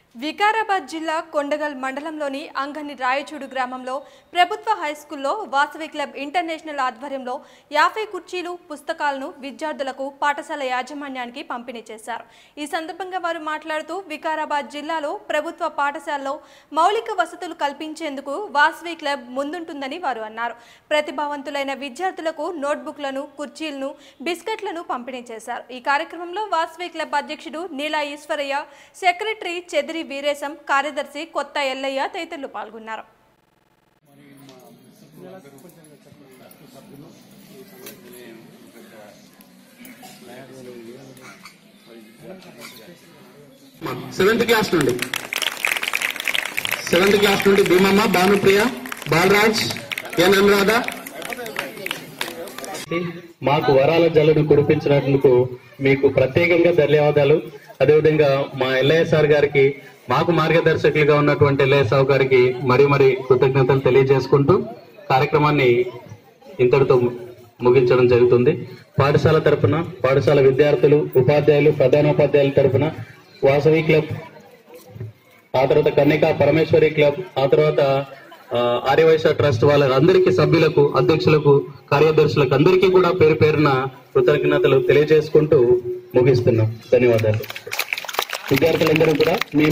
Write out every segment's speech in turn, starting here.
వికారాబాద్ జిల్లా కొండగల్ మండలంలోని అంగని రాయచూడు గ్రామంలో ప్రభుత్వ హైస్కూల్లో వాసవి క్లబ్ ఇంటర్నేషనల్ ఆధ్వర్యంలో యాభై కుర్చీలు పుస్తకాలను విద్యార్థులకు పాఠశాల యాజమాన్యానికి పంపిణీ చేశారు ఈ సందర్భంగా వారు మాట్లాడుతూ వికారాబాద్ జిల్లాలో ప్రభుత్వ పాఠశాలలో మౌలిక వసతులు కల్పించేందుకు వాసవి క్లబ్ ముందుంటుందని వారు అన్నారు ప్రతిభావంతులైన విద్యార్థులకు నోట్బుక్లను కుర్చీలను బిస్కెట్లను పంపిణీ చేశారు ఈ కార్యక్రమంలో వాసవి క్లబ్ అధ్యక్షుడు నీలా ఈశ్వరయ్య సెక్రటరీ చెదిరి వీరేశం కార్యదర్శి కొత్త ఎల్లయ్య తదితరులు పాల్గొన్నారు సెవెంత్ క్లాస్ నుండి సెవెంత్ క్లాస్ నుండి భీమమ్మ భానుప్రియ బాలరాజ్ ఎన్ అనురాధ మాకు వరాల జల్లును కురిపించినందుకు మీకు ప్రత్యేకంగా ధన్యవాదాలు అదేవిధంగా మా ఎల్ఐ సార్ గారికి మాకు మార్గదర్శకులుగా ఉన్నటువంటి ఎల్ఐ సార్ గారికి మరి మరి కృతజ్ఞతలు తెలియజేసుకుంటూ కార్యక్రమాన్ని ఇంతటితో ముగించడం జరుగుతుంది పాఠశాల తరపున పాఠశాల విద్యార్థులు ఉపాధ్యాయులు ప్రధానోపాధ్యాయుల తరపున వాసవి క్లబ్ ఆ తర్వాత కన్నిక పరమేశ్వరి క్లబ్ ఆ తర్వాత ఆ, ఆర్యవైశ్య ట్రస్ట్ వాళ్ళ అందరికీ సభ్యులకు అధ్యక్షులకు కార్యదర్శులకు అందరికీ కూడా పేరు పేరున కృతజ్ఞతలు తెలియజేసుకుంటూ ముగిస్తున్నాం ధన్యవాదాలు విద్యార్థులందరూ కూడా మీ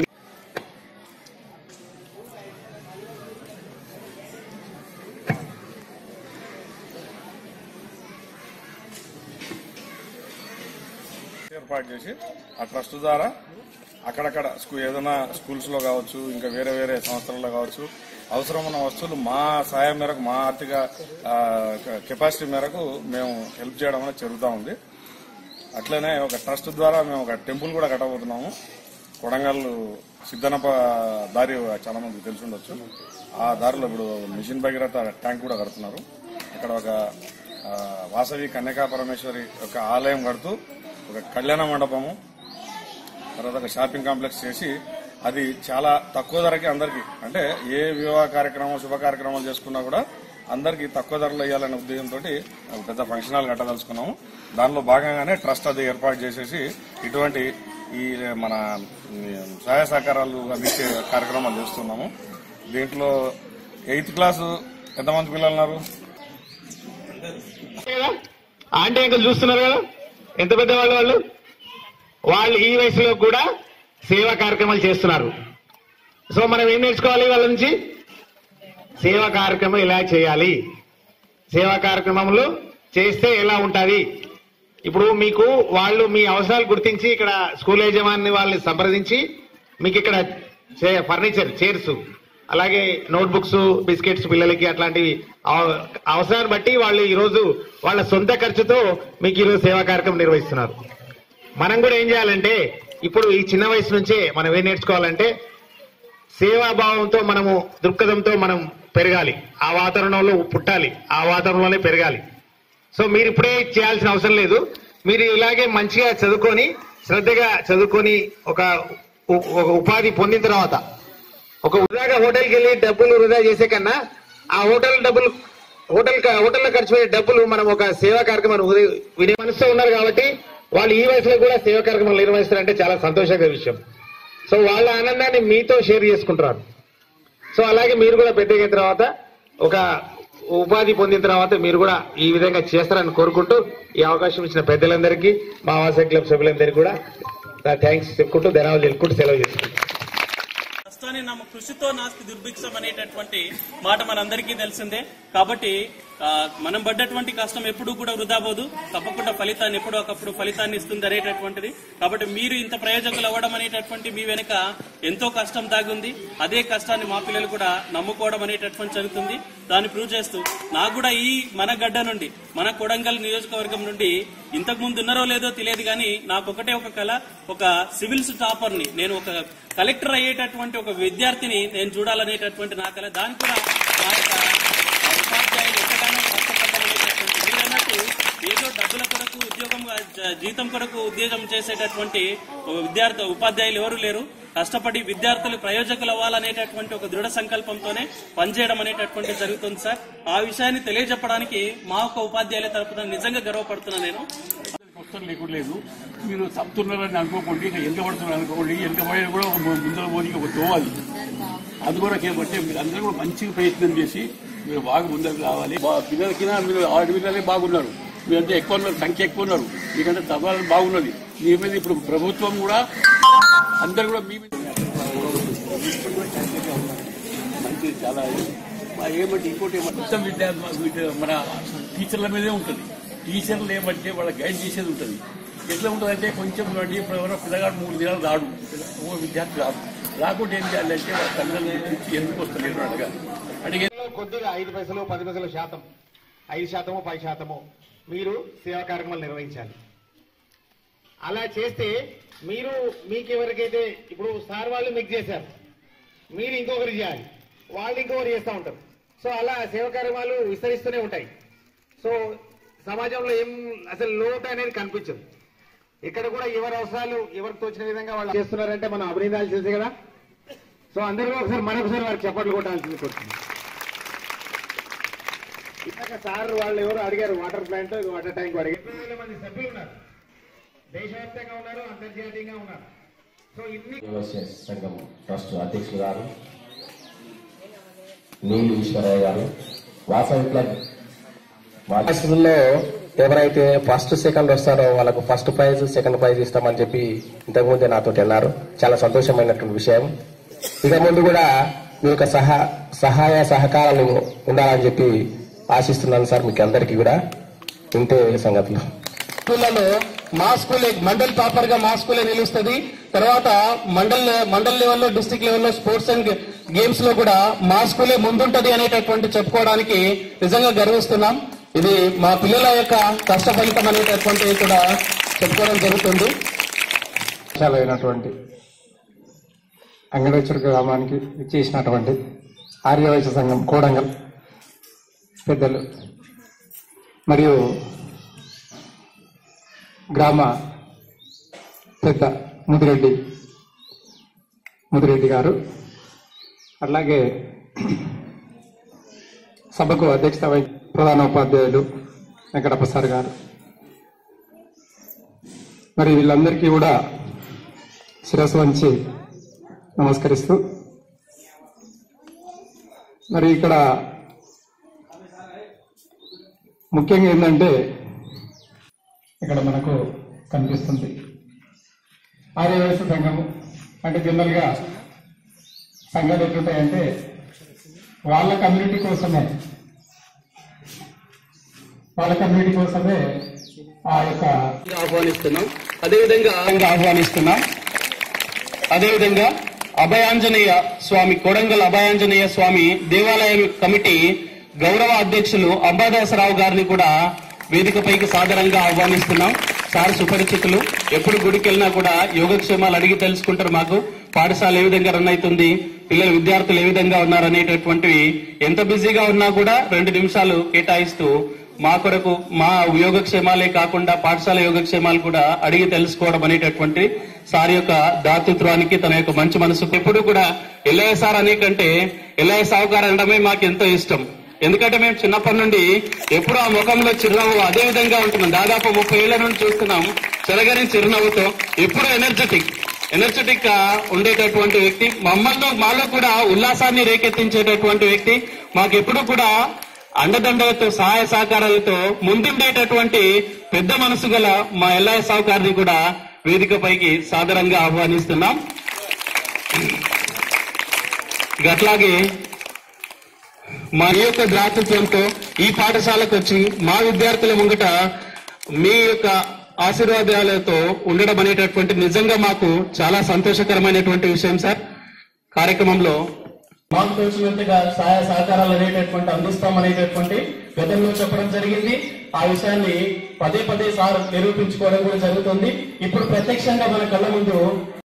ఏర్పాటు చేసి ఆ ట్రస్ట్ ద్వారా అక్కడక్కడ స్కూ ఏదైనా స్కూల్స్ లో కావచ్చు ఇంకా వేరే వేరే సంస్థలలో కావచ్చు అవసరం ఉన్న వస్తువులు మా సాయం మేరకు మా ఆర్థిక ఆ, కెపాసిటీ మేరకు మేము హెల్ప్ చేయడం అనేది జరుగుతూ ఉంది అట్లనే ఒక ట్రస్ట్ ద్వారా మేము ఒక టెంపుల్ కూడా కట్టబోతున్నాము కొడంగల్ సిద్ధనప దారి చాలా మందికి తెలిసి ఉండొచ్చు ఆ దారిలో ఇప్పుడు మిషన్ భగీరథ ట్యాంక్ కూడా కడుతున్నారు అక్కడ ఒక ఆ, వాసవి కన్యకా పరమేశ్వరి ఒక ఆలయం కడుతూ ఒక కళ్యాణ మండపము తర్వాత ఒక షాపింగ్ కాంప్లెక్స్ చేసి అది చాలా తక్కువ ధరకి అందరికి అంటే ఏ వివాహ కార్యక్రమం శుభ కార్యక్రమాలు చేసుకున్నా కూడా అందరికి తక్కువ ధరలో ఇవ్వాలనే ఉద్దేశంతో ఒక పెద్ద ఫంక్షన్ హాల్ కట్టదలుచుకున్నాము దానిలో భాగంగానే ట్రస్ట్ అది ఏర్పాటు చేసేసి ఇటువంటి ఈ మన ఈ సహాయ సహకారాలు అందించే కార్యక్రమాలు చేస్తున్నాము దీంట్లో ఎయిత్ క్లాసు ఎంతమంది పిల్లలు ఉన్నారు కదా ఆంటీ అంకుల్ చూస్తున్నారు కదా ఎంత పెద్ద వాళ్ళు వాళ్ళు వాళ్ళు ఈ వయసులో కూడా సేవా కార్యక్రమాలు చేస్తున్నారు సో మనం ఏం నేర్చుకోవాలి వాళ్ళ నుంచి సేవా కార్యక్రమం ఎలా చేయాలి సేవా కార్యక్రమంలో చేస్తే ఎలా ఉంటది ఇప్పుడు మీకు వాళ్ళు మీ అవసరాలు గుర్తించి ఇక్కడ స్కూల్ యజమాని వాళ్ళని సంప్రదించి మీకు ఇక్కడ చే- ఫర్నిచర్ చైర్స్ అలాగే నోట్బుక్స్ బిస్కెట్స్ పిల్లలకి అట్లాంటివి అవ- అవసరాన్ని బట్టి వాళ్ళు ఈరోజు వాళ్ళ సొంత ఖర్చుతో మీకు ఈరోజు సేవా కార్యక్రమం నిర్వహిస్తున్నారు మనం కూడా ఏం చేయాలంటే ఇప్పుడు ఈ చిన్న వయసు నుంచే మనం ఏం నేర్చుకోవాలంటే సేవాభావంతో మనము దృక్పథంతో మనం పెరగాలి ఆ వాతావరణంలో పుట్టాలి ఆ వాతావరణంలోనే పెరగాలి సో మీరు ఇప్పుడే చేయాల్సిన అవసరం లేదు మీరు ఇలాగే మంచిగా చదువుకొని శ్రద్ధగా చదువుకొని ఒక ఉ- ఒక ఉపాధి పొందిన తర్వాత ఒక వృధాగా హోటల్కి వెళ్ళి డబ్బులు వృధా చేసే కన్నా ఆ హోటల్ డబ్బులు హోటల్ క- హోటల్లో ఖర్చు పెట్టే డబ్బులు మనం ఒక సేవా కార్యక్రమాన్ని ఉదయ- వినే మనసుతో ఉన్నారు కాబట్టి వాళ్ళు ఈ వయసులో కూడా సేవా కార్యక్రమాలు నిర్వహిస్తారంటే చాలా సంతోషకర విషయం సో వాళ్ళ ఆనందాన్ని మీతో షేర్ చేసుకుంటారు సో అలాగే మీరు కూడా పెద్ద అయిన తర్వాత ఒక ఉపాధి పొందిన తర్వాత మీరు కూడా ఈ విధంగా చేస్తారని కోరుకుంటూ ఈ అవకాశం ఇచ్చిన పెద్దలందరికీ మా వాస క్లబ్ సభ్యులందరికీ కూడా థ్యాంక్స్ చెప్పుకుంటూ ధన్యవాదాలు తెలుపుకుంటూ సెలవు చేసుకుంటాం కష్టాన్ని నమ్మ కృషితో నాస్తి దుర్భిక్షం అనేటటువంటి మాట మనందరికీ తెలిసిందే కాబట్టి ఆ, మనం పడ్డటువంటి కష్టం ఎప్పుడూ కూడా వృధా పోదు తప్పకుండా ఫలితాన్ని ఎప్పుడో ఒకప్పుడు ఫలితాన్ని ఇస్తుంది అనేటటువంటిది కాబట్టి మీరు ఇంత ప్రయోజకులు అవ్వడం అనేటటువంటి మీ వెనుక ఎంతో కష్టం దాగుంది అదే కష్టాన్ని మా పిల్లలు కూడా నమ్ముకోవడం అనేటటువంటి జరుగుతుంది దాన్ని ప్రూవ్ చేస్తూ నాకు కూడా ఈ మన గడ్డ నుండి మన కొడంగల్ నియోజకవర్గం నుండి ఇంతకు ముందు ఉన్నారో లేదో తెలియదు కానీ నాకు ఒకటే ఒక కళ ఒక సివిల్స్ టాపర్ ని నేను ఒక కలెక్టర్ అయ్యేటటువంటి ఒక విద్యార్థిని నేను చూడాలనేటటువంటి నా కళ దాని కూడా నా యొక్క ఉపాధ్యాయులు ఎంతగానో కష్టపడ్డారనేటటువంటి మీరు అన్నట్టు ఏదో డబ్బుల కొరకు ఉద్యోగం జ- జీతం కొరకు ఉద్యోగం చేసేటటువంటి ఒక విద్యార్థి ఉపాధ్యాయులు ఎవరు లేరు కష్టపడి విద్యార్థులు ప్రయోజకులు అవ్వాలనేటటువంటి ఒక దృఢ సంకల్పంతోనే పనిచేయడం అనేటటువంటి జరుగుతుంది సార్ ఆ విషయాన్ని తెలియజెప్పడానికి మా ఒక ఉపాధ్యాయుల తరపున నిజంగా గర్వపడుతున్నా నేను మొత్తం లేకుండా లేదు మీరు తప్పుతున్నారని అనుకోకండి ఇక ఎంత పడుతున్నారు అనుకోండి ఎంత పడినా కూడా ఒక ముందర పోనీ ఒక తోవాలి అది కూడా ఏమంటే మీరు అందరూ కూడా మంచిగా ప్రయత్నం చేసి మీరు బాగా ముందరకు రావాలి బా- పిల్లలకి మీరు ఆడపిల్లలే బాగున్నారు మీరంతా ఎక్కువ ఉన్నారు సంఖ్య ఎక్కువ ఉన్నారు మీకంటే తబాలు బాగున్నది మీ మీద ఇప్పుడు ప్రభుత్వం కూడా అందరు కూడా మీ మీద మంచిది చాలా మా ఏమంటే ఇంకోటి ఏమంటే మొత్తం విద్య విద్య- మన టీచర్ల మీదే ఉంటుంది టీచర్లు ఏమంటే వాళ్ళ గైడ్ చేసేది ఉంటుంది ఎట్లా ఉంటుంది అంటే కొంచెం చూడండి ఇప్పుడు ఎవరో పిల్లగాడు మూడు దినాలు రాడు ఓ విద్యార్థి రాడు రాకుండా ఏం చేయాలంటే వాళ్ళ తల్లిదండ్రులు ఇచ్చి ఎందుకు వస్తలేరు అడగాలి అడిగే కొద్దిగా ఐదు పైసలు పది పైసలు శాతం ఐదు శాతము పది శాతము మీరు సేవా కార్యక్రమాలు నిర్వహించాలి అలా చేస్తే మీరు మీకు ఎవరికైతే ఇప్పుడు సార్ వాళ్ళు మీకు చేశారు మీరు ఇంకొకరు చేయాలి వాళ్ళు ఇంకొకరు చేస్తూ ఉంటారు సో అలా సేవా కార్యక్రమాలు విస్తరిస్తూనే ఉంటాయి సో సమాజంలో ఏం అసలు లోటు అనేది కనిపించదు ఇక్కడ కూడా ఎవరి అవసరాలు ఎవరికి తోచిన విధంగా వాళ్ళు చేస్తున్నారంటే మనం అభినందాల్సిందే కదా సో అందరూ ఒకసారి మరొకసారి వారికి చప్పట్లు కొట్టాల్సింది కోరుతున్నాం ఇందాక సార్ వాళ్ళు ఎవరు అడిగారు వాటర్ ప్లాంట్ వాటర్ ట్యాంక్ అడిగారు ఇరవై వేల మంది సభ్యులు ఉన్నారు దేశవ్యాప్తంగా ఉన్నారు అంతర్జాతీయంగా ఉన్నారు సో ఇన్ని యువసేన సంఘం ట్రస్ట్ అధ్యక్షులు గారు నీళ్ళు ఈశ్వరయ్య గారు వాసవి క్లబ్ వాసవిలో ఎవరైతే ఫస్ట్ సెకండ్ వస్తారో వాళ్ళకు ఫస్ట్ ప్రైజ్ సెకండ్ ప్రైజ్ ఇస్తామని చెప్పి ఇంతకుముందే నాతో అన్నారు చాలా సంతోషమైనటువంటి విషయం ఇక ముందు కూడా మీ యొక్క సహా సహాయ సహకారాలు ఉండాలని చెప్పి ఆశిస్తున్నాను సార్ మీకు అందరికీ కూడా ఇంతే సంగతులు స్కూళ్ళలో మా స్కూలే మండల్ టాపర్ గా మా స్కూలే నిలుస్తుంది తర్వాత మండల్ మండల్ లెవెల్లో డిస్ట్రిక్ట్ లెవెల్లో స్పోర్ట్స్ అండ్ గేమ్స్ లో కూడా మా స్కూలే ముందుంటది అనేటటువంటి చెప్పుకోవడానికి నిజంగా గర్విస్తున్నాం ఇది మా పిల్లల యొక్క కష్ట ఫలితం అనేటటువంటి కూడా చెప్పుకోవడం జరుగుతుంది అయినటువంటి అంగడేశ్వర గ్రామానికి ఇచ్చేసినటువంటి ఆర్యవైశ్య సంఘం కోడంగల్ పెద్దలు మరియు గ్రామ పెద్ద ముదిరెడ్డి ముదిరెడ్డి గారు అలాగే సభకు అధ్యక్షత వహించిన ప్రధాన ఉపాధ్యాయులు వెంకటప్ప సార్ గారు మరి వీళ్ళందరికీ కూడా శిరస్సు వంచి నమస్కరిస్తూ మరి ఇక్కడ ముఖ్యంగా ఏంటంటే ఇక్కడ మనకు కనిపిస్తుంది ఆర్యవైశ్య సంఘము అంటే జనరల్గా సంఘాలు ఎట్లుంటాయంటే వాళ్ళ కమ్యూనిటీ కోసమే వాళ్ళ కమ్యూనిటీ కోసమే ఆ యొక్క ఆహ్వానిస్తున్నాం అదేవిధంగా ఆహ్వానిస్తున్నాం అదేవిధంగా అభయాంజనేయ స్వామి కొడంగల్ అభయాంజనేయ స్వామి దేవాలయం కమిటీ గౌరవ అధ్యక్షులు అంబాదాసరావు గారిని కూడా వేదికపైకి సాదరంగా ఆహ్వానిస్తున్నాం సార్ సుపరిచితులు ఎప్పుడు గుడికి వెళ్ళినా కూడా యోగక్షేమాలు అడిగి తెలుసుకుంటారు మాకు పాఠశాల ఏ విధంగా రన్ అవుతుంది పిల్లల విద్యార్థులు ఏ విధంగా ఉన్నారు అనేటటువంటివి ఎంత బిజీగా ఉన్నా కూడా రెండు నిమిషాలు కేటాయిస్తూ మా కొరకు మా యోగక్షేమాలే కాకుండా పాఠశాల యోగక్షేమాలు కూడా అడిగి తెలుసుకోవడం అనేటటువంటి సార్ యొక్క దాతృత్వానికి తన యొక్క మంచి మనసు ఎప్పుడు కూడా ఎల్ఐ సార్ అనే కంటే ఎల్ఐ సావుకారు అనడమే మాకు ఎంతో ఇష్టం ఎందుకంటే మేము చిన్నప్పటి నుండి ఎప్పుడు ఆ ముఖంలో చిరునవ్వు అదే విధంగా ఉంటున్నాం దాదాపు ముప్పై ఏళ్ల నుండి చూస్తున్నాం చెరగని చిరునవ్వుతో ఎప్పుడు ఎనర్జెటిక్ ఎనర్జెటిక్ గా ఉండేటటువంటి వ్యక్తి మమ్మల్ని మాలో కూడా ఉల్లాసాన్ని రేకెత్తించేటటువంటి వ్యక్తి మాకు ఎప్పుడు కూడా అండదండలతో సహాయ సహకారాలతో ముందుండేటటువంటి పెద్ద మనసు గల మా ఎల్ఐ సావుకారిని కూడా వేదికపైకి సాదరంగా ఆహ్వానిస్తున్నాం గట్లాగే మా యొక్క దాతృత్వంతో ఈ పాఠశాలకు వచ్చి మా విద్యార్థుల ముంగట మీ యొక్క ఆశీర్వాదాలతో ఉండడం అనేటటువంటి నిజంగా మాకు చాలా సంతోషకరమైనటువంటి విషయం సార్ కార్యక్రమంలో మాకు తెలిసినంతగా సహాయ సహకారాలు అనేటటువంటి అందిస్తాం అనేటటువంటి గతంలో చెప్పడం జరిగింది ఆ విషయాన్ని పదే పదే సార్ నిరూపించుకోవడం కూడా జరుగుతుంది ఇప్పుడు ప్రత్యక్షంగా మన కళ్ళ ముందు